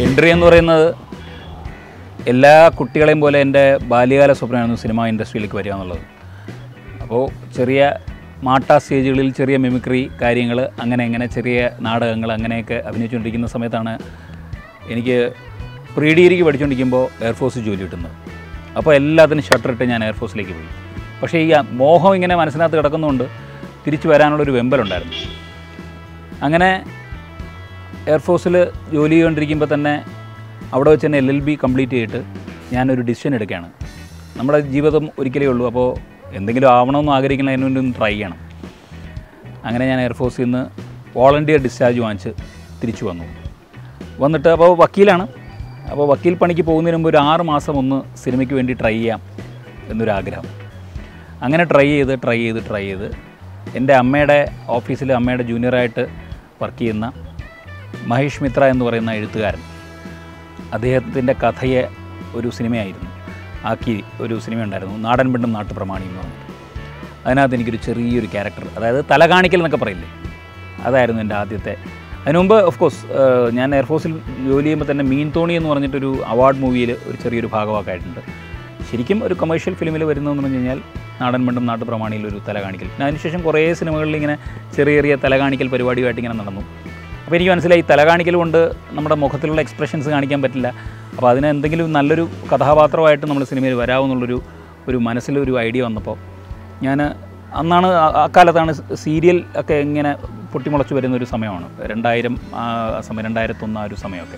entry എന്ന് പറയുന്നത് എല്ലാ കുട്ടികളെയും പോലെ എൻ്റെ ബാല്യകാല സ്വപ്നമായിരുന്നു സിനിമ ഇൻഡസ്ട്രിയിലേക്ക് വരിക എന്നുള്ളത് അപ്പോൾ ചെറിയ മാട്ട സ്റ്റേജുകളിൽ ചെറിയ മിമിക്രി കാര്യങ്ങൾ അങ്ങനെ അങ്ങനെ ചെറിയ നാടകങ്ങൾ അങ്ങനെയൊക്കെ അഭിനയിച്ചുകൊണ്ടിരിക്കുന്ന സമയത്താണ് എനിക്ക് പ്രീ ഡിഗ്രിക്ക് പഠിച്ചുകൊണ്ടിരിക്കുമ്പോൾ എയർഫോഴ്സ് ജോലി കിട്ടുന്നത് അപ്പോൾ എല്ലാത്തിനും ഷട്ടറിട്ട് ഞാൻ എയർഫോഴ്സിലേക്ക് പോയി പക്ഷേ ഈ മോഹം ഇങ്ങനെ മനസ്സിനകത്ത് കിടക്കുന്നതുകൊണ്ട് തിരിച്ചു വരാനുള്ളൊരു വെമ്പലുണ്ടായിരുന്നു അങ്ങനെ എയർഫോഴ്സിൽ ജോലി ചെയ്തുകൊണ്ടിരിക്കുമ്പോൾ തന്നെ അവിടെ വെച്ച് തന്നെ എൽ എൽ ബി കംപ്ലീറ്റ് ചെയ്തിട്ട് ഞാനൊരു ഡിസിഷൻ എടുക്കുകയാണ് നമ്മുടെ ജീവിതം ഒരിക്കലേ ഉള്ളൂ അപ്പോൾ എന്തെങ്കിലും ആവണമെന്ന് ആഗ്രഹിക്കുന്ന അതിന് വേണ്ടി ഒന്ന് ട്രൈ ചെയ്യണം അങ്ങനെ ഞാൻ എയർഫോഴ്സിൽ നിന്ന് വോളണ്ടിയർ ഡിസ്ചാർജ് വാങ്ങിച്ച് തിരിച്ചു വന്നു വന്നിട്ട് അപ്പോൾ വക്കീലാണ് അപ്പോൾ വക്കീൽ പണിക്ക് പോകുന്നതിന് മുമ്പ് ഒരു ആറ് മാസം ഒന്ന് സിനിമയ്ക്ക് വേണ്ടി ട്രൈ ചെയ്യാം എന്നൊരാഗ്രഹം അങ്ങനെ ട്രൈ ചെയ്ത് ട്രൈ ചെയ്ത് ട്രൈ ചെയ്ത് എൻ്റെ അമ്മയുടെ ഓഫീസിൽ അമ്മയുടെ ജൂനിയറായിട്ട് വർക്ക് ചെയ്യുന്ന മഹേഷ് മിത്ര എന്ന് പറയുന്ന എഴുത്തുകാരൻ അദ്ദേഹത്തിൻ്റെ കഥയെ ഒരു സിനിമയായിരുന്നു ആക്കി ഒരു സിനിമ ഉണ്ടായിരുന്നു നാടൻ പെണ്ണും നാട്ടുപ്രമാണി എന്ന് പറഞ്ഞിട്ട് അതിനകത്ത് എനിക്കൊരു ചെറിയൊരു ക്യാരക്ടർ അതായത് തല കാണിക്കൽ എന്നൊക്കെ പറയില്ലേ അതായിരുന്നു എൻ്റെ ആദ്യത്തെ അതിനു മുമ്പ് ഓഫ് കോഴ്സ് ഞാൻ എയർഫോഴ്സിൽ ജോലി ചെയ്യുമ്പോൾ തന്നെ മീൻ തോണി എന്ന് പറഞ്ഞിട്ടൊരു അവാർഡ് മൂവിയിൽ ഒരു ചെറിയൊരു ഭാഗമൊക്കെ ആയിട്ടുണ്ട് ശരിക്കും ഒരു കൊമേഴ്ഷ്യൽ ഫിലിമിൽ വരുന്നതെന്ന് പറഞ്ഞു കഴിഞ്ഞാൽ നാടൻ മണ്ടും നാട്ടുപ്രമാണിയിൽ ഒരു തല കാണിക്കൽ പിന്നെ അതിനുശേഷം കുറേ സിനിമകളിൽ ഇങ്ങനെ ചെറിയ ചെറിയ തല കാണിക്കൽ പരിപാടിയുമായിട്ട് ഇങ്ങനെ നടന്നു അപ്പോൾ എനിക്ക് മനസ്സിലായി തല കാണിക്കൽ കൊണ്ട് നമ്മുടെ മുഖത്തിലുള്ള എക്സ്പ്രഷൻസ് കാണിക്കാൻ പറ്റില്ല അപ്പോൾ അതിന് എന്തെങ്കിലും നല്ലൊരു കഥാപാത്രമായിട്ട് നമ്മൾ സിനിമയിൽ വരാമെന്നുള്ളൊരു ഒരു മനസ്സിലൊരു ഐഡിയ വന്നപ്പോൾ ഞാൻ അന്നാണ് ആ- ആ കാലത്താണ് സീരിയൽ ഒക്കെ ഇങ്ങനെ പൊട്ടിമുളച്ച് വരുന്ന ഒരു സമയമാണ് രണ്ടായിരം ആ സമയം രണ്ടായിരത്തൊന്ന് ആ ഒരു സമയമൊക്കെ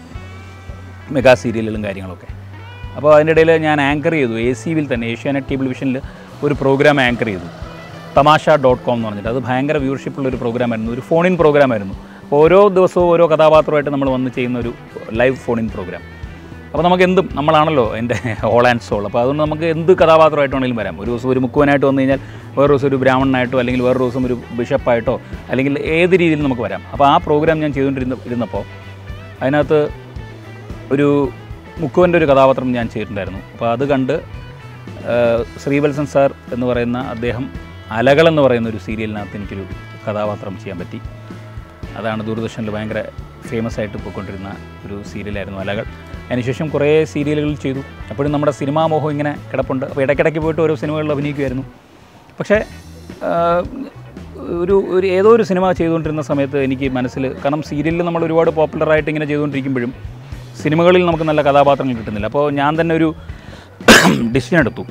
മെഗാ സീരിയലുകളും കാര്യങ്ങളൊക്കെ അപ്പോൾ അതിൻ്റെ ഇടയിൽ ഞാൻ ആങ്കർ ചെയ്തു എ സി വിൽ തന്നെ ഏഷ്യാനെറ്റ് കേബിൾ വിഷനിൽ ഒരു പ്രോഗ്രാം ആങ്കർ ചെയ്തു തമാശ ഡോട്ട് കോം എന്ന് പറഞ്ഞിട്ട് അത് ഭയങ്കര വ്യൂവർഷിപ്പുള്ള ഒരു പ്രോഗ്രാമായിരുന്നു ഒരു ഫോൺ ഇൻ പ്രോഗ്രാമായിരുന്നു അപ്പോൾ ഓരോ ദിവസവും ഓരോ കഥാപാത്രമായിട്ട് നമ്മൾ വന്ന് ചെയ്യുന്ന ഒരു ലൈവ് ഫോൺ ഇൻ പ്രോഗ്രാം അപ്പോൾ നമുക്ക് എന്തും നമ്മളാണല്ലോ എൻ്റെ ഓൾ ആൻഡ് സോൾ അപ്പോൾ അതുകൊണ്ട് നമുക്ക് എന്ത് കഥാപാത്രമായിട്ട് വേണമെങ്കിലും വരാം ഒരു ദിവസം ഒരു മുക്കുവനായിട്ട് വന്നു കഴിഞ്ഞാൽ വേറെ ദിവസം ഒരു ബ്രാഹ്മണനായിട്ടോ അല്ലെങ്കിൽ വേറെ ദിവസം ഒരു ബിഷപ്പായിട്ടോ അല്ലെങ്കിൽ ഏത് രീതിയിൽ നമുക്ക് വരാം അപ്പോൾ ആ പ്രോഗ്രാം ഞാൻ ചെയ്തുകൊണ്ടിരുന്ന ഇരുന്നപ്പോൾ അതിനകത്ത് ഒരു മുക്കുവൻ്റെ ഒരു കഥാപാത്രം ഞാൻ ചെയ്തിട്ടുണ്ടായിരുന്നു അപ്പോൾ അത് കണ്ട് ആ, ശ്രീവത്സൻ സാർ എന്ന് പറയുന്ന അദ്ദേഹം അലകൾ എന്ന് പറയുന്ന ഒരു സീരിയലിനകത്ത് എനിക്കൊരു കഥാപാത്രം ചെയ്യാൻ പറ്റി അതാണ് ദൂരദർശനിൽ ഭയങ്കര ഫേമസ് ആയിട്ട് പോയിക്കൊണ്ടിരുന്ന ഒരു സീരിയലായിരുന്നു അലകൾ അതിനുശേഷം കുറേ സീരിയലുകൾ ചെയ്തു അപ്പോഴും നമ്മുടെ സിനിമാ മോഹം ഇങ്ങനെ കിടപ്പുണ്ട് അപ്പോൾ ഇടയ്ക്കിടയ്ക്ക് പോയിട്ട് ഓരോ സിനിമകളിൽ അഭിനയിക്കുമായിരുന്നു പക്ഷേ ആ, ഒരു ഒരു ഏതോ ഒരു സിനിമ ചെയ്തുകൊണ്ടിരുന്ന സമയത്ത് എനിക്ക് മനസ്സിൽ കാരണം സീരിയലിൽ നമ്മൾ ഒരുപാട് പോപ്പുലറായിട്ട് ഇങ്ങനെ ചെയ്തുകൊണ്ടിരിക്കുമ്പോഴും സിനിമകളിൽ നമുക്ക് നല്ല കഥാപാത്രങ്ങൾ കിട്ടുന്നില്ല അപ്പോൾ ഞാൻ തന്നെ ഒരു ഡിസിഷൻ എടുത്തു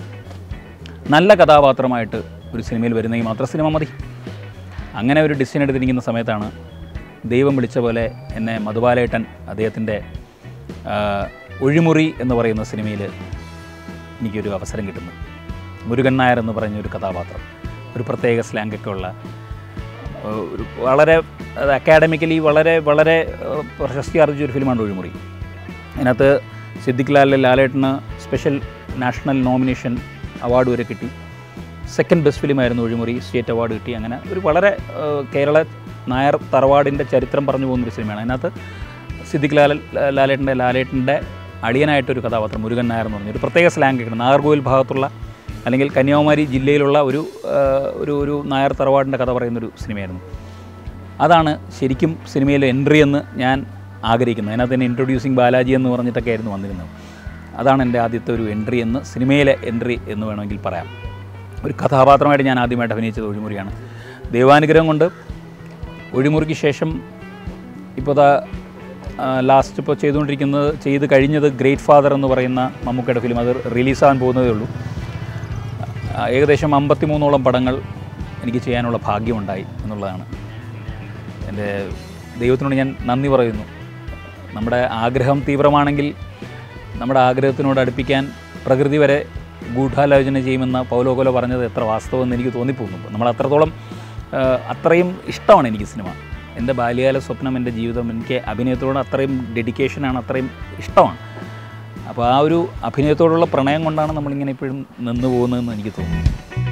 നല്ല കഥാപാത്രമായിട്ട് ഒരു സിനിമയിൽ വരുന്നെങ്കിൽ മാത്രം സിനിമ മതി അങ്ങനെ ഒരു ഡിസിഷൻ എടുത്തിരിക്കുന്ന സമയത്താണ് ദൈവം വിളിച്ച പോലെ എന്നെ മധുബാലേട്ടൻ അദ്ദേഹത്തിൻ്റെ ആ, ഒഴിമുറി എന്ന് പറയുന്ന സിനിമയിൽ എനിക്കൊരു അവസരം കിട്ടുന്നു മുരുകൻ നായർ എന്ന് പറഞ്ഞ ഒരു കഥാപാത്രം ഒരു പ്രത്യേക സ്ലാങ്ങൊക്കെ ഉള്ള ആ, ഒരു വളരെ അത് അക്കാഡമിക്കലി വളരെ വളരെ ആ, പ്രശസ്തി ആർജിച്ച ഒരു ഫിലിമാണ് ഒഴിമുറി അതിനകത്ത് സിദ്ദിഖ് ലാൽ ലാലേട്ടന് സ്പെഷ്യൽ നാഷണൽ നോമിനേഷൻ അവാർഡ് വരെ കിട്ടി സെക്കൻഡ് ബെസ്റ്റ് ഫിലിമായിരുന്നു ഒഴിമുറി സ്റ്റേറ്റ് അവാർഡ് കിട്ടി അങ്ങനെ ഒരു വളരെ ആ, കേരള നായർ തറവാടിൻ്റെ ചരിത്രം പറഞ്ഞു പോകുന്നൊരു സിനിമയാണ് അതിനകത്ത് സിദ്ദിഖ് ലാൽ ലാലേട്ടൻ്റെ ലാലേട്ടൻ്റെ അടിയനായിട്ടൊരു കഥാപാത്രം മുരുകൻ നായർ എന്ന് പറഞ്ഞ ഒരു പ്രത്യേക സ്ലാങ് കേൾക്കണം നാഗർകോവിൽ ഭാഗത്തുള്ള അല്ലെങ്കിൽ കന്യാകുമാരി ജില്ലയിലുള്ള ഒരു ആ, ഒരു ഒരു നായർ തറവാടിൻ്റെ കഥ പറയുന്നൊരു സിനിമയായിരുന്നു അതാണ് ശരിക്കും സിനിമയിലെ എൻട്രി എന്ന് ഞാൻ ആഗ്രഹിക്കുന്നത് അതിനകത്ത് തന്നെ ഇൻട്രൊഡ്യൂസിങ് ബാലാജി എന്ന് പറഞ്ഞിട്ടൊക്കെ ആയിരുന്നു വന്നിരുന്നത് അതാണ് എൻ്റെ ആദ്യത്തെ ഒരു എൻട്രി എന്ന് സിനിമയിലെ എൻട്രി എന്ന് വേണമെങ്കിൽ പറയാം ഒരു കഥാപാത്രമായിട്ട് ഞാൻ ആദ്യമായിട്ട് അഭിനയിച്ചത് ഒഴിമുറിയാണ് ദൈവാനുഗ്രഹം കൊണ്ട് ഒഴിമുറിക്ക് ശേഷം ഇപ്പോൾ ദാ ലാസ്റ്റ് ഇപ്പോൾ ചെയ്തുകൊണ്ടിരിക്കുന്നത് ചെയ്ത് കഴിഞ്ഞത് ഗ്രേറ്റ് ഫാദർ എന്ന് പറയുന്ന മമ്മൂക്കയുടെ ഫിലിം അത് റിലീസാകാൻ പോകുന്നതേ ഉള്ളൂ ആ, ഏകദേശം അമ്പത്തിമൂന്നോളം പടങ്ങൾ എനിക്ക് ചെയ്യാനുള്ള ഭാഗ്യമുണ്ടായി എന്നുള്ളതാണ് എൻ്റെ ദൈവത്തിനോട് ഞാൻ നന്ദി പറയുന്നു നമ്മുടെ ആഗ്രഹം തീവ്രമാണെങ്കിൽ നമ്മുടെ ആഗ്രഹത്തിനോട് അടുപ്പിക്കാൻ പ്രകൃതി വരെ ഗൂഢാലോചന ചെയ്യുമെന്ന പൗലോകോല പറഞ്ഞത് എത്ര വാസ്തവമെന്ന് എനിക്ക് തോന്നിപ്പോകുന്നു നമ്മൾ അത്രത്തോളം ആ, അത്രയും ഇഷ്ടമാണ് എനിക്ക് സിനിമ എൻ്റെ ബാല്യകാല സ്വപ്നം എൻ്റെ ജീവിതം എനിക്ക് അഭിനയത്തോട് അത്രയും ഡെഡിക്കേഷനാണ് അത്രയും ഇഷ്ടമാണ് അപ്പോൾ ആ ഒരു അഭിനയത്തോടുള്ള പ്രണയം കൊണ്ടാണ് നമ്മളിങ്ങനെ ഇപ്പോഴും നിന്ന് പോകുന്നതെന്ന് എനിക്ക് തോന്നുന്നു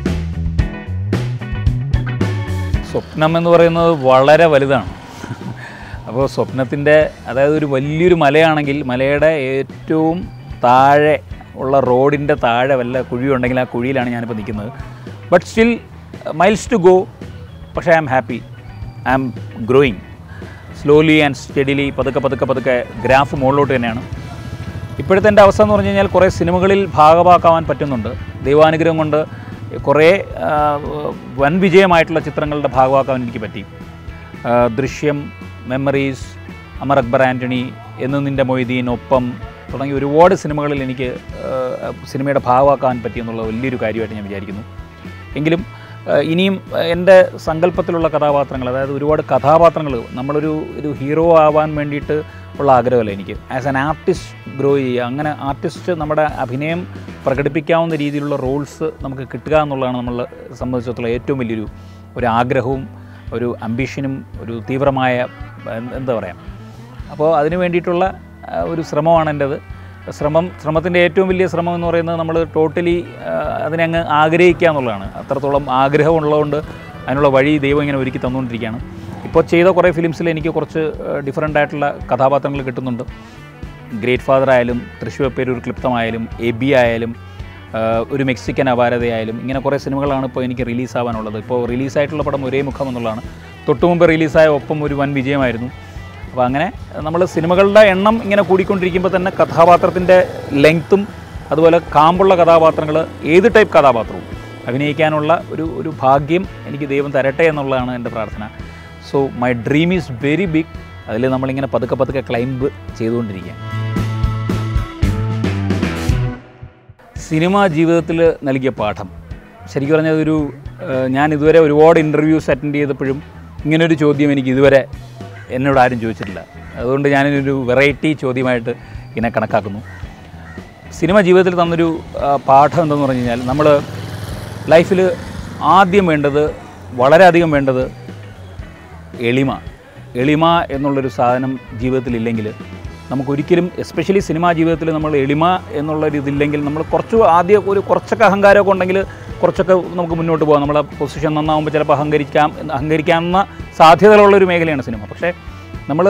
സ്വപ്നം എന്ന് പറയുന്നത് വളരെ വലുതാണ് അപ്പോൾ സ്വപ്നത്തിൻ്റെ അതായത് ഒരു വലിയൊരു മലയാണെങ്കിൽ മലയുടെ ഏറ്റവും താഴെ ഉള്ള റോഡിൻ്റെ താഴെ വല്ല കുഴിയുണ്ടെങ്കിൽ ആ കുഴിയിലാണ് ഞാനിപ്പോൾ നിൽക്കുന്നത് but still miles to go പക്ഷേ I am happy I am growing slowly and steadily പതുക്കെ പതുക്കെ പതുക്കെ ഗ്രാഫ് മുകളിലോട്ട് തന്നെയാണ് ഇപ്പോഴത്തെ എൻ്റെ അവസ്ഥ എന്ന് പറഞ്ഞു കഴിഞ്ഞാൽ കുറേ സിനിമകളിൽ ഭാഗമാക്കാൻ പറ്റുന്നുണ്ട് ദൈവാനുഗ്രഹം കൊണ്ട് കുറേ ആ, വൻ വിജയമായിട്ടുള്ള ചിത്രങ്ങളുടെ ഭാഗമാക്കാൻ എനിക്ക് പറ്റി ആ, ദൃശ്യം മെമ്മറീസ് അമർ അക്ബർ ആൻ്റണി എന്ന് നിൻ്റെ മൊയ്തീൻ ഒപ്പം തുടങ്ങി ഒരുപാട് സിനിമകളിൽ എനിക്ക് ആ, സിനിമയുടെ ഭാഗമാക്കാൻ പറ്റിയെന്നുള്ള വലിയൊരു കാര്യമായിട്ട് ഞാൻ വിചാരിക്കുന്നു എങ്കിലും ആ, ഇനിയും ആ, എൻ്റെ സങ്കല്പത്തിലുള്ള കഥാപാത്രങ്ങൾ അതായത് ഒരുപാട് കഥാപാത്രങ്ങൾ നമ്മളൊരു ഒരു ഹീറോ ആവാൻ വേണ്ടിയിട്ട് ഉള്ള ആഗ്രഹമല്ല എനിക്ക് ആസ് ആൻ ആർട്ടിസ്റ്റ് ഗ്രോ ചെയ്യുക അങ്ങനെ ആർട്ടിസ്റ്റ് നമ്മുടെ അഭിനയം പ്രകടിപ്പിക്കാവുന്ന രീതിയിലുള്ള റോൾസ് നമുക്ക് കിട്ടുക എന്നുള്ളതാണ് നമ്മളെ സംബന്ധിച്ചിടത്തോളം ഏറ്റവും വലിയൊരു ഒരു ആഗ്രഹവും ഒരു അംബിഷനും ഒരു തീവ്രമായ എന്ത് എന്താ പറയുക അപ്പോൾ അതിന് വേണ്ടിയിട്ടുള്ള ആ, ഒരു ശ്രമമാണ് എൻ്റെത് ശ്രമം ശ്രമത്തിൻ്റെ ഏറ്റവും വലിയ ശ്രമം എന്ന് പറയുന്നത് നമ്മൾ ടോട്ടലി അതിനെ അങ്ങ് ആഗ്രഹിക്കുക എന്നുള്ളതാണ് അത്രത്തോളം ആഗ്രഹം ഉള്ളതുകൊണ്ട് അതിനുള്ള വഴി ദൈവം ഇങ്ങനെ ഒരുക്കി തന്നുകൊണ്ടിരിക്കുകയാണ് ഇപ്പോൾ ചെയ്ത കുറേ ഫിലിംസിൽ എനിക്ക് കുറച്ച് ഡിഫറെൻ്റ് ആയിട്ടുള്ള കഥാപാത്രങ്ങൾ കിട്ടുന്നുണ്ട് ഗ്രേറ്റ് ഫാദർ ആയാലും തൃശ്ശൂർ പേരൂർ ക്ലിപ്തമായാലും എബി ആയാലും ആ, ഒരു മെക്സിക്കൻ അപാരതയായാലും ഇങ്ങനെ കുറേ സിനിമകളാണ് ഇപ്പോൾ എനിക്ക് റിലീസാവാനുള്ളത് ഇപ്പോൾ റിലീസായിട്ടുള്ള പടം ഒരേ മുഖം എന്നുള്ളതാണ് തൊട്ടു മുമ്പ് റിലീസായ ഒപ്പം ഒരു വൻ വിജയമായിരുന്നു അപ്പോൾ അങ്ങനെ നമ്മൾ സിനിമകളുടെ എണ്ണം ഇങ്ങനെ കൂടിക്കൊണ്ടിരിക്കുമ്പോൾ തന്നെ കഥാപാത്രത്തിൻ്റെ ലെങ്ത്തും അതുപോലെ കാമ്പുള്ള കഥാപാത്രങ്ങൾ ഏത് ടൈപ്പ് കഥാപാത്രവും അഭിനയിക്കാനുള്ള ഒരു ഒരു ഭാഗ്യം എനിക്ക് ദൈവം തരട്ടെ എന്നുള്ളതാണ് എൻ്റെ പ്രാർത്ഥന so my dream is very big അതിൽ നമ്മളിങ്ങനെ പതുക്കെ പതുക്കെ ക്ലൈംബ് ചെയ്തുകൊണ്ടിരിക്കുക സിനിമ ജീവിതത്തിൽ നൽകിയ പാഠം ശരിക്കും പറഞ്ഞാൽ ഒരു ഏഹ്, ഞാൻ ഇതുവരെ ഒരുപാട് ഇൻ്റർവ്യൂസ് അറ്റൻഡ് ചെയ്തപ്പോഴും ഇങ്ങനൊരു ചോദ്യം എനിക്ക് ഇതുവരെ എന്നോട് ആരും ചോദിച്ചിട്ടില്ല അതുകൊണ്ട് ഞാനൊരു വെറൈറ്റി ചോദ്യമായിട്ട് ഇതിനെ കണക്കാക്കുന്നു സിനിമ ജീവിതത്തിൽ തന്നൊരു ആ, പാഠം എന്തെന്ന് പറഞ്ഞു കഴിഞ്ഞാൽ നമ്മൾ ലൈഫിൽ ആദ്യം വേണ്ടത് വളരെയധികം വേണ്ടത് എളിമ എളിമ എന്നുള്ളൊരു സാധനം ജീവിതത്തിലില്ലെങ്കിൽ നമുക്കൊരിക്കലും എസ്പെഷ്യലി സിനിമാ ജീവിതത്തിൽ നമ്മൾ എളിമ എന്നുള്ളൊരു ഇതില്ലെങ്കിൽ നമ്മൾ കുറച്ച് ആദ്യം ഒരു കുറച്ചൊക്കെ അഹങ്കാരമൊക്കെ ഉണ്ടെങ്കിൽ കുറച്ചൊക്കെ നമുക്ക് മുന്നോട്ട് പോകാം നമ്മളെ പൊസിഷൻ നന്നാവുമ്പോൾ ചിലപ്പോൾ അഹങ്കരിക്കാം അഹങ്കരിക്കാവുന്ന സാധ്യതകളുള്ളൊരു മേഖലയാണ് സിനിമ പക്ഷേ നമ്മൾ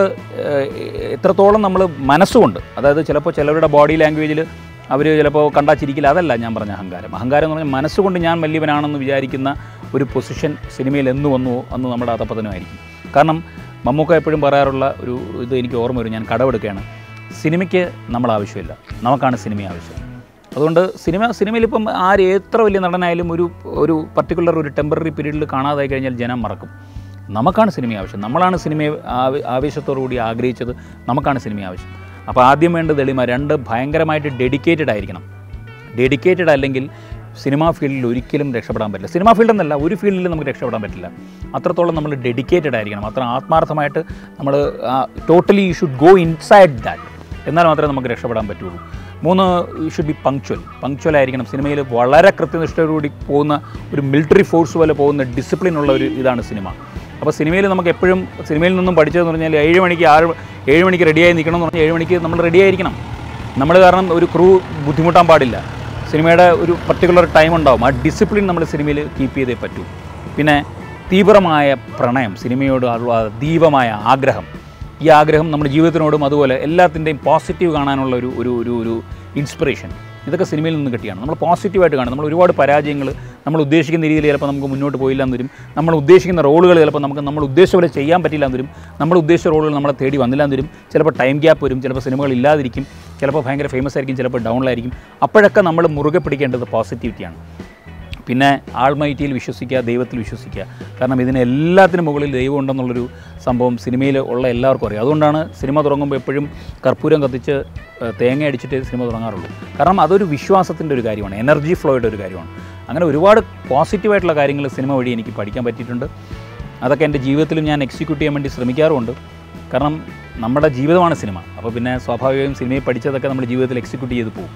എത്രത്തോളം നമ്മൾ മനസ്സുകൊണ്ട് അതായത് ചിലപ്പോൾ ചിലവരുടെ ബോഡി ലാംഗ്വേജിൽ അവർ ചിലപ്പോൾ കണ്ടാ ചിരിക്കില്ല അതല്ല ഞാൻ പറഞ്ഞ അഹങ്കാരം അഹങ്കാരം എന്ന് പറഞ്ഞാൽ മനസ്സുകൊണ്ട് ഞാൻ വലിയവനാണെന്ന് വിചാരിക്കുന്ന ഒരു പൊസിഷൻ സിനിമയിൽ എന്ന് വന്നുവോ അന്ന് നമ്മുടെ അധപ്പതനമായിരിക്കും കാരണം മമ്മൂക്ക എപ്പോഴും പറയാറുള്ള ഒരു ഇത് എനിക്ക് ഓർമ്മ വരും ഞാൻ കടമെടുക്കുകയാണ് സിനിമയ്ക്ക് നമ്മൾ ആവശ്യമില്ല നമുക്കാണ് സിനിമ ആവശ്യം അതുകൊണ്ട് സിനിമ സിനിമയിൽ ഇപ്പം ആര് എത്ര വലിയ നടനായാലും ഒരു ഒരു പർട്ടിക്കുലർ ഒരു ടെമ്പററി പീരീഡിൽ കാണാതായി കഴിഞ്ഞാൽ ജനം മറക്കും നമുക്കാണ് സിനിമ ആവശ്യം നമ്മളാണ് സിനിമയെ ആവ- ആവേശത്തോടു കൂടി ആഗ്രഹിച്ചത് നമുക്കാണ് സിനിമ ആവശ്യം അപ്പോൾ ആദ്യം വേണ്ടത് എളിമ രണ്ട് ഭയങ്കരമായിട്ട് ഡെഡിക്കേറ്റഡ് ആയിരിക്കണം ഡെഡിക്കേറ്റഡ് അല്ലെങ്കിൽ സിനിമാ ഫീൽഡിൽ ഒരിക്കലും രക്ഷപ്പെടാൻ പറ്റില്ല സിനിമാ ഫീൽഡ് എന്നല്ല ഒരു ഫീൽഡിൽ നമുക്ക് രക്ഷപ്പെടാൻ പറ്റില്ല അത്രത്തോളം നമ്മൾ ഡെഡിക്കേറ്റഡ് ആയിരിക്കണം അത്ര ആത്മാർത്ഥമായിട്ട് നമ്മൾ totally you should go inside that എന്നാൽ മാത്രമേ നമുക്ക് രക്ഷപ്പെടാൻ പറ്റുള്ളൂ മൂന്ന് you should be punctual punctual ആയിരിക്കണം സിനിമയിൽ വളരെ കൃത്യനിഷ്ഠയോടുകൂടി പോകുന്ന ഒരു മിലിറ്ററി ഫോഴ്സ് പോലെ പോകുന്ന ഡിസിപ്ലിൻ ഉള്ള ഒരു ഇതാണ് സിനിമ അപ്പോൾ സിനിമയിൽ നമുക്ക് എപ്പോഴും സിനിമയിൽ നിന്നും പഠിച്ചതെന്ന് പറഞ്ഞാൽ ഏഴ് മണിക്ക് ആറ് ഏഴ് മണിക്ക് റെഡിയായി നിൽക്കണം എന്ന് പറഞ്ഞാൽ ഏഴ് മണിക്ക് നമ്മൾ റെഡിയായിരിക്കണം നമ്മൾ കാരണം ഒരു ക്രൂ ബുദ്ധിമുട്ടാൻ പാടില്ല സിനിമയുടെ ഒരു പർട്ടിക്കുലർ ടൈം ഉണ്ടാവും ആ ഡിസിപ്ലിൻ നമ്മൾ സിനിമയിൽ കീപ്പ് ചെയ്തേ പറ്റൂ പിന്നെ തീവ്രമായ പ്രണയം സിനിമയോട് ഉള്ള അതീവമായ ആഗ്രഹം ഈ ആഗ്രഹം നമ്മുടെ ജീവിതത്തിനോടും അതുപോലെ എല്ലാത്തിൻ്റെയും പോസിറ്റീവ് കാണാനുള്ള ഒരു ഒരു ഒരു ഒരു ഇൻസ്പിറേഷൻ ഇതൊക്കെ സിനിമയിൽ നിന്ന് കിട്ടിയാണ് നമ്മൾ പോസിറ്റീവായിട്ട് കാണും നമ്മൾ ഒരുപാട് പരാജയങ്ങൾ നമ്മൾ ഉദ്ദേശിക്കുന്ന രീതിയിൽ ചിലപ്പോൾ നമുക്ക് മുന്നോട്ട് പോയില്ല എന്ന് വരും നമ്മൾ ഉദ്ദേശിക്കുന്ന റോളുകൾ ചിലപ്പോൾ നമുക്ക് നമ്മൾ ഉദ്ദേശിച്ച പോലെ ചെയ്യാൻ പറ്റില്ല എന്ന് വരും നമ്മൾ ഉദ്ദേശിച്ച റോളുകൾ നമ്മളെ തേടി വന്നില്ല എന്ന് വരും ചിലപ്പോൾ ടൈം ഗ്യാപ്പ് വരും ചിലപ്പോൾ സിനിമകൾ ഇല്ലാതിരിക്കും ചിലപ്പോൾ ഭയങ്കര ഫേമസ് ആയിരിക്കും ചിലപ്പോൾ ഡൗണിലായിരിക്കും അപ്പോഴൊക്കെ നമ്മൾ മുറുകെ പിടിക്കേണ്ടത് പോസിറ്റിവിറ്റിയാണ് പിന്നെ ആൾമൈറ്റിയിൽ വിശ്വസിക്കുക ദൈവത്തിൽ വിശ്വസിക്കുക കാരണം ഇതിന് എല്ലാത്തിനും മുകളിൽ ദൈവം ഉണ്ടെന്നുള്ളൊരു സംഭവം സിനിമയിൽ ഉള്ള എല്ലാവർക്കും അറിയാം അതുകൊണ്ടാണ് സിനിമ തുടങ്ങുമ്പോൾ എപ്പോഴും കർപ്പൂരം കത്തിച്ച് ഏഹ്, തേങ്ങ അടിച്ചിട്ട് സിനിമ തുടങ്ങാറുള്ളൂ കാരണം അതൊരു വിശ്വാസത്തിൻ്റെ ഒരു കാര്യമാണ് എനർജി ഫ്ലോയുടെ ഒരു കാര്യമാണ് അങ്ങനെ ഒരുപാട് പോസിറ്റീവായിട്ടുള്ള കാര്യങ്ങൾ സിനിമ വഴി എനിക്ക് പഠിക്കാൻ പറ്റിയിട്ടുണ്ട് അതൊക്കെ എൻ്റെ ജീവിതത്തിലും ഞാൻ എക്സിക്യൂട്ട് ചെയ്യാൻ വേണ്ടി ശ്രമിക്കാറുമുണ്ട് കാരണം നമ്മുടെ ജീവിതമാണ് സിനിമ അപ്പോൾ പിന്നെ സ്വാഭാവികമായും സിനിമയിൽ പഠിച്ചതൊക്കെ നമ്മൾ ജീവിതത്തിൽ എക്സിക്യൂട്ട് ചെയ്ത് പോകും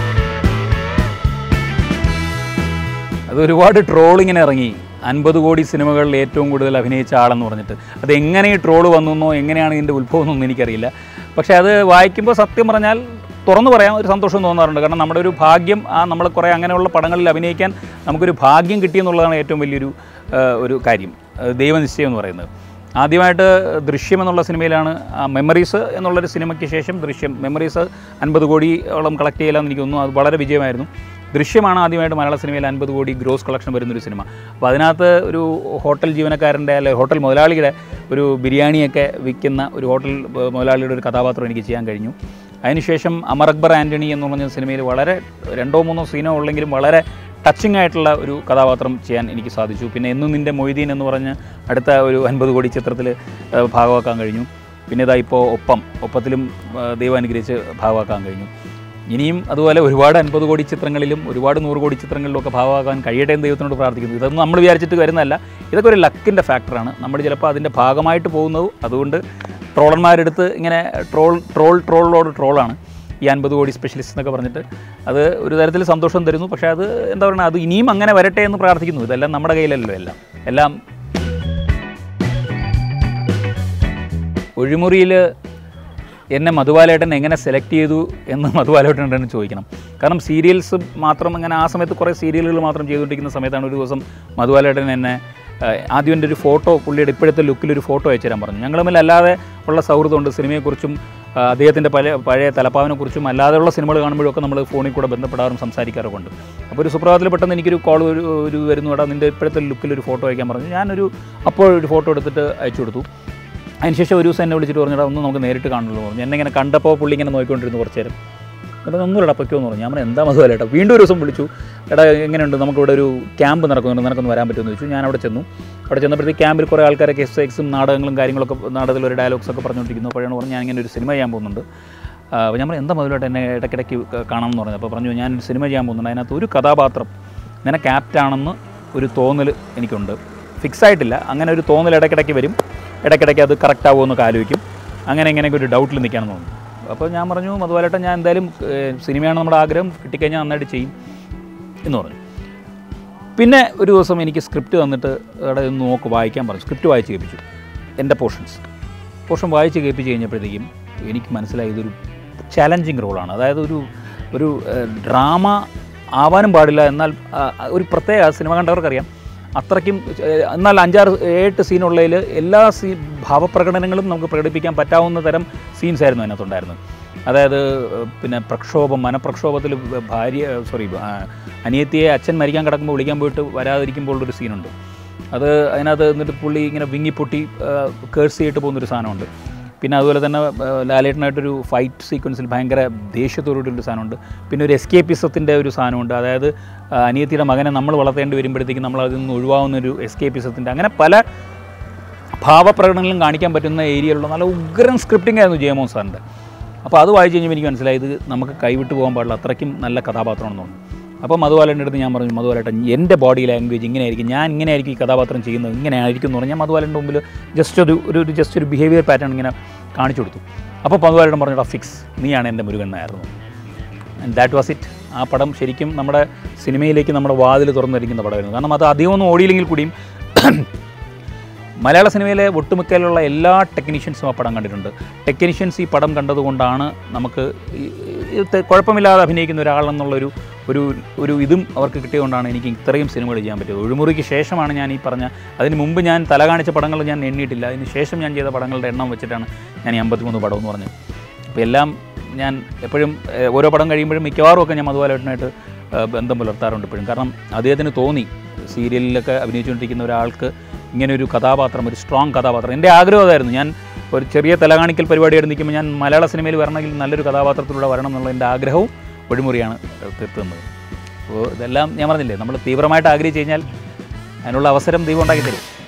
അത് ഒരുപാട് ട്രോളിങ്ങിന് ഇറങ്ങി അൻപത് കോടി സിനിമകളിൽ ഏറ്റവും കൂടുതൽ അഭിനയിച്ച ആളെന്ന് പറഞ്ഞിട്ട് അത് എങ്ങനെ ഈ ട്രോള് വന്നെന്നോ എങ്ങനെയാണ് ഇതിൻ്റെ ഉത്ഭവം എന്നൊന്നും എനിക്കറിയില്ല പക്ഷേ അത് വായിക്കുമ്പോൾ സത്യം പറഞ്ഞാൽ തുറന്നു പറയാൻ ഒരു സന്തോഷം തോന്നാറുണ്ട് കാരണം നമ്മുടെ ഒരു ഭാഗ്യം ആ നമ്മൾ കുറേ അങ്ങനെയുള്ള പടങ്ങളിൽ അഭിനയിക്കാൻ നമുക്കൊരു ഭാഗ്യം കിട്ടിയെന്നുള്ളതാണ് ഏറ്റവും വലിയൊരു ആ, ഒരു കാര്യം ആ, ദൈവനിശ്ചയം എന്ന് പറയുന്നത് ആദ്യമായിട്ട് ദൃശ്യം എന്നുള്ള സിനിമയിലാണ് ആ, മെമ്മറീസ് എന്നുള്ളൊരു സിനിമയ്ക്ക് ശേഷം ദൃശ്യം മെമ്മറീസ് അൻപത് കോടിയോളം കളക്ട് ചെയ്യില്ലെന്ന് എനിക്ക് തോന്നുന്നു അത് വളരെ വിജയമായിരുന്നു ദൃശ്യമാണ് ആദ്യമായിട്ട് മലയാള സിനിമയിൽ അൻപത് കോടി ഗ്രോസ് കളക്ഷൻ വരുന്നൊരു സിനിമ അപ്പോൾ അതിനകത്ത് ഒരു ഹോട്ടൽ ജീവനക്കാരൻ്റെ അല്ലെ ഹോട്ടൽ മുതലാളിയുടെ ഒരു ബിരിയാണിയൊക്കെ വിൽക്കുന്ന ഒരു ഹോട്ടൽ ഏഹ്, മുതലാളിയുടെ ഒരു കഥാപാത്രം എനിക്ക് ചെയ്യാൻ കഴിഞ്ഞു അതിനുശേഷം അമർ അക്ബർ ആൻ്റണി എന്ന് പറഞ്ഞ സിനിമയിൽ വളരെ രണ്ടോ മൂന്നോ സീനോ ഉള്ളെങ്കിലും വളരെ ടച്ചിങ് ആയിട്ടുള്ള ഒരു കഥാപാത്രം ചെയ്യാൻ എനിക്ക് സാധിച്ചു പിന്നെ എന്നും നിൻ്റെ മൊയ്തീൻ എന്ന് പറഞ്ഞ് അടുത്ത ഒരു അൻപത് കോടി ചിത്രത്തിൽ ഭാഗമാക്കാൻ കഴിഞ്ഞു പിന്നെ ഇതാ ഇപ്പോൾ ഒപ്പം ഒപ്പത്തിലും ആ, ദൈവം അനുഗ്രഹിച്ച് ഭാഗമാക്കാൻ കഴിഞ്ഞു ഇനിയും അതുപോലെ ഒരുപാട് അൻപത് കോടി ചിത്രങ്ങളിലും ഒരുപാട് നൂറ് കോടി ചിത്രങ്ങളിലും ഒക്കെ ഭാഗമാക്കാൻ കഴിയട്ടെ എന്ന് ദൈവത്തിനോട് പ്രാർത്ഥിക്കുന്നു ഇതൊന്നും നമ്മൾ വിചാരിച്ചിട്ട് വരുന്നതല്ല ഇതൊക്കെ ഒരു ലക്കിൻ്റെ ഫാക്ടറാണ് നമ്മൾ ചിലപ്പോൾ അതിൻ്റെ ഭാഗമായിട്ട് പോകുന്നത് അതുകൊണ്ട് ട്രോളന്മാരെടുത്ത് ഇങ്ങനെ ട്രോൾ ട്രോൾ ട്രോളിനോട് ട്രോളാണ് ഈ അൻപത് കോടി സ്പെഷ്യലിസ്റ്റ് എന്നൊക്കെ പറഞ്ഞിട്ട് അത് ഒരു തരത്തിൽ സന്തോഷം തരുന്നു പക്ഷേ അത് എന്താ പറയുക അത് ഇനിയും അങ്ങനെ വരട്ടെ എന്ന് പ്രാർത്ഥിക്കുന്നു ഇതെല്ലാം നമ്മുടെ കയ്യിലല്ലോ എല്ലാം എല്ലാം ഒഴിമുറിയിൽ എന്നെ മധുവാലേട്ടൻ എങ്ങനെ സെലക്ട് ചെയ്തു എന്ന് മധുവാലേട്ടൻ തന്നെ ചോദിക്കണം കാരണം സീരിയൽസ് മാത്രം ഇങ്ങനെ ആ സമയത്ത് കുറേ സീരിയലുകൾ മാത്രം ചെയ്തുകൊണ്ടിരിക്കുന്ന സമയത്താണ് ഒരു ദിവസം മധുവാലേട്ടൻ എന്നെ ആ, ആദ്യം എൻ്റെ ഒരു ഫോട്ടോ പുള്ളിയുടെ ഇപ്പോഴത്തെ ലുക്കിൽ ഒരു ഫോട്ടോ അയച്ചു തരാൻ പറഞ്ഞു ഞങ്ങൾ തമ്മിൽ അല്ലാതെ ഉള്ള സൗഹൃദമുണ്ട് സിനിമയെക്കുറിച്ചും ആ, അദ്ദേഹത്തിൻ്റെ പല പഴയ തലപ്പാവിനെക്കുറിച്ചും അല്ലാതെയുള്ള സിനിമകൾ കാണുമ്പോഴൊക്കെ നമ്മൾ ഫോണിൽ കൂടെ ബന്ധപ്പെടാറും സംസാരിക്കാറൊക്കെ ഉണ്ട് അപ്പോൾ ഒരു സുപ്രഭാതത്തിൽ പെട്ടെന്ന് എനിക്കൊരു കോൾ ഒരു ഒരു വരുന്നു എടാ നിൻ്റെ ഇപ്പോഴത്തെ ലുക്കിൽ ഒരു ഫോട്ടോ അയക്കാൻ പറഞ്ഞു ഞാനൊരു അപ്പോൾ ഒരു ഫോട്ടോ എടുത്തിട്ട് അയച്ചു കൊടുത്തു അതിനുശേഷം ഒരു ദിവസം എന്നെ വിളിച്ചിട്ട് പറഞ്ഞാൽ ഒന്ന് നമുക്ക് നേരിട്ട് കാണുള്ളൂ പറഞ്ഞു എന്നെ ഇങ്ങനെ കണ്ടപ്പോൾ പുള്ളി ഇങ്ങനെ നോക്കിക്കൊണ്ടിരുന്നു കുറച്ച് നേരം അപ്പോൾ ഒന്നുമില്ല പൊയ്ക്കോ എന്ന് പറഞ്ഞു ഞാൻ പറഞ്ഞു, എന്താ മധുവല്ല ഏട്ടാ വീണ്ടും ഒരു ദിവസം വിളിച്ചു എടാ എങ്ങനെയുണ്ട് നമുക്കിവിടെ ഒരു ക്യാമ്പ് നടക്കുന്നുണ്ട് നിനക്കൊന്ന് വരാൻ പറ്റുമെന്ന് ചോദിച്ചു ഞാൻ അവിടെ ചെന്നു അവിടെ ചെന്നപ്പോഴത്തേക്ക് ക്യാമ്പിൽ കുറേ ആൾക്കാരൊക്കെ എസ് എക്സും നാടകങ്ങളും കാര്യങ്ങളൊക്കെ നാടകത്തിൽ ഒരു ഡയലോഗ്സ് ഒക്കെ പറഞ്ഞുകൊണ്ടിരിക്കുന്നു അപ്പോഴാണ് പറഞ്ഞു ഞാൻ ഇങ്ങനെ ഒരു സിനിമ ചെയ്യാൻ പോകുന്നുണ്ട് ആ, അപ്പോൾ ഞാൻ പറഞ്ഞു എന്താ മധുരമായിട്ട് എന്നെ ഇടയ്ക്കിടയ്ക്ക് കാണണം എന്ന് പറഞ്ഞു അപ്പോൾ പറഞ്ഞു ഞാൻ ഒരു സിനിമ ചെയ്യാൻ പോകുന്നുണ്ട് അതിനകത്ത് ഒരു കഥാപാത്രം നിനക്ക് ആപ്റ്റാണെന്ന് ഒരു തോന്നൽ എനിക്കുണ്ട് ഫിക്സ് ആയിട്ടില്ല അങ്ങനെ ഒരു തോന്നൽ ഇടയ്ക്കിടയ്ക്ക് വരും ഇടയ്ക്കിടയ്ക്ക് അത് കറക്റ്റ് ആവുമോ എന്നൊക്കെ ആലോചിക്കും അങ്ങനെ ഇങ്ങനെയൊക്കെ ഒരു ഡൗട്ടിൽ നിൽക്കാണെന്ന് തോന്നുന്നു അപ്പോൾ ഞാൻ പറഞ്ഞു മധുവാലേട്ടൻ ഞാൻ എന്തായാലും ഏഹ്, സിനിമയാണ് നമ്മുടെ ആഗ്രഹം കിട്ടിക്കഴിഞ്ഞാൽ നന്നായിട്ട് ചെയ്യും എന്ന് പറഞ്ഞു പിന്നെ ഒരു ദിവസം എനിക്ക് സ്ക്രിപ്റ്റ് തന്നിട്ട് അവിടെ ഒന്ന് നോക്ക് വായിക്കാൻ പറഞ്ഞു സ്ക്രിപ്റ്റ് വായിച്ച് കേൾപ്പിച്ചു എൻ്റെ പോർഷൻസ് പോർഷൻ വായിച്ച് കേൾപ്പിച്ച് കഴിഞ്ഞപ്പോഴത്തേക്കും എനിക്ക് മനസ്സിലായി ഇതൊരു ചാലഞ്ചിങ് റോളാണ് അതായത് ഒരു ഒരു ഡ്രാമ ആവാനും പാടില്ല എന്നാൽ ആ, ഒരു പ്രത്യേക സിനിമ കണ്ടവർക്കറിയാം അത്രയ്ക്കും ഏഹ്, എന്നാൽ അഞ്ചാറ് ഏട്ട് സീനുള്ളതിൽ എല്ലാ സീ ഭാവപ്രകടനങ്ങളും നമുക്ക് പ്രകടിപ്പിക്കാൻ പറ്റാവുന്ന തരം സീൻസ് ആയിരുന്നു അതിനകത്തുണ്ടായിരുന്നത് അതായത് ഏഹ്, പിന്നെ പ്രക്ഷോഭം മനപ്രക്ഷോഭത്തിൽ ഭാര്യ സോറി അനിയത്തിയെ അച്ഛൻ മരിക്കാൻ കിടക്കുമ്പോൾ വിളിക്കാൻ പോയിട്ട് വരാതിരിക്കുമ്പോൾ ഒരു സീനുണ്ട് അത് അതിനകത്ത് എന്നിട്ട് പുള്ളി ഇങ്ങനെ വിങ്ങിപ്പൊട്ടി കേഴ്സ് ചെയ്തിട്ട് പോകുന്നൊരു സാധനമുണ്ട് പിന്നെ അതുപോലെ തന്നെ ആ, ലാലേട്ടനായിട്ടൊരു ഫൈറ്റ് സീക്വൻസിൽ ഭയങ്കര ദേഷ്യത്തോടുള്ളൊരു സാധനമുണ്ട് പിന്നെ ഒരു എസ്കേപ്പിസത്തിൻ്റെ ഒരു സാധനമുണ്ട് അതായത് ആ, അനിയത്തിയുടെ മകനെ നമ്മൾ വളർത്തേണ്ടി വരുമ്പോഴത്തേക്കും നമ്മൾ അതിൽ നിന്ന് ഒഴിവാകുന്ന ഒരു എസ്കേപ്പിസത്തിൻ്റെ അങ്ങനെ പല ഭാവപ്രകടനങ്ങളും കാണിക്കാൻ പറ്റുന്ന ഏരിയയിലുള്ള നല്ല ഉഗ്രൻ സ്ക്രിപ്റ്റിംഗ് ആയിരുന്നു ജയമോഹൻ സാറിൻ്റെ അപ്പോൾ അത് വായിച്ച് കഴിഞ്ഞപ്പോൾ എനിക്ക് മനസ്സിലായി ഇത് നമുക്ക് കൈവിട്ട് പോകാൻ പാടില്ല അത്രയ്ക്കും നല്ല കഥാപാത്രമാണെന്ന് തോന്നുന്നു അപ്പോൾ മധുവാലൻ്റെ അടുത്ത് ഞാൻ പറഞ്ഞു മധുവാലേട്ടൻ എൻ്റെ ബോഡി ലാംഗ്വേജ് ഇങ്ങനെയായിരിക്കും ഞാൻ ഇങ്ങനെയായിരിക്കും ഈ കഥാപാത്രം ചെയ്യുന്നത് ഇങ്ങനെ ആയിരിക്കും എന്ന് പറഞ്ഞാൽ മധുവാലൻ്റെ മുമ്പിൽ ജസ്റ്റ് ഒരു ഒരു ഒരു ജസ്റ്റ് ഒരു ബിഹേവിയർ പാറ്റേൺ ഇങ്ങനെ കാണിച്ചു കൊടുത്തു അപ്പോൾ മധുവാലേട്ടൻ പറഞ്ഞിട്ട് ഫിക്സ് നീയാണ് എൻ്റെ മുരുകൻ നായർന്നു ആൻഡ് ദാറ്റ് വാസ് ഇറ്റ് ആ പടം ശരിക്കും നമ്മുടെ സിനിമയിലേക്ക് നമ്മുടെ വാതിൽ തുറന്നിരിക്കുന്ന പടമായിരുന്നു കാരണം അത് അധികമൊന്നും ഓടിയില്ലെങ്കിൽ കൂടിയും മലയാള സിനിമയിലെ ഒട്ടുമിക്കയിലുള്ള എല്ലാ ടെക്നീഷ്യൻസും ആ പടം കണ്ടിട്ടുണ്ട് ടെക്നീഷ്യൻസ് ഈ പടം കണ്ടതുകൊണ്ടാണ് നമുക്ക് ഈ- ഈ തെ- കുഴപ്പമില്ലാതെ അഭിനയിക്കുന്ന ഒരാളെന്നുള്ളൊരു ഒരു ഒരു ഇതും അവർക്ക് കിട്ടിയതുകൊണ്ടാണ് എനിക്ക് ഇത്രയും സിനിമകൾ ചെയ്യാൻ പറ്റിയത് ഒഴിമുറിക്ക് ശേഷമാണ് ഞാൻ ഈ പറഞ്ഞ അതിന് മുമ്പ് ഞാൻ തല കാണിച്ച പടങ്ങൾ ഞാൻ എണ്ണിയിട്ടില്ല അതിന് ശേഷം ഞാൻ ചെയ്ത പടങ്ങളുടെ എണ്ണം വെച്ചിട്ടാണ് ഞാൻ ഈ അമ്പത്തിമൂന്ന് പടം എന്ന് പറഞ്ഞത് അപ്പോൾ എല്ലാം ഞാൻ എപ്പോഴും ഏഹ്, ഓരോ പടം കഴിയുമ്പോഴും മിക്കവാറും ഒക്കെ ഞാൻ മധുവാലായിട്ടായിട്ട് ബന്ധം പുലർത്താറുണ്ട് ഇപ്പോഴും കാരണം അദ്ദേഹത്തിന് തോന്നി സീരിയലിലൊക്കെ അഭിനയിച്ചുകൊണ്ടിരിക്കുന്ന ഒരാൾക്ക് ഇങ്ങനെ ഒരു കഥാപാത്രം ഒരു സ്ട്രോങ് കഥാപാത്രം എൻ്റെ ആഗ്രഹം അതായിരുന്നു ഞാൻ ഒരു ചെറിയ തലകാണിക്കൽ പരിപാടിയായിട്ട് നിൽക്കുമ്പോൾ ഞാൻ മലയാള സിനിമയിൽ വരണമെങ്കിൽ നല്ലൊരു കഥാപാത്രത്തിലൂടെ വരണം എന്നുള്ള എൻ്റെ ആഗ്രഹവും ഒഴിമുറിയാണ് തീർത്തുന്നത് അപ്പോൾ ഇതെല്ലാം ഞാൻ പറഞ്ഞില്ലേ നമ്മൾ തീവ്രമായിട്ട് ആഗ്രഹിച്ച് കഴിഞ്ഞാൽ അതിനുള്ള അവസരം ദൈവം ഉണ്ടാക്കി തരും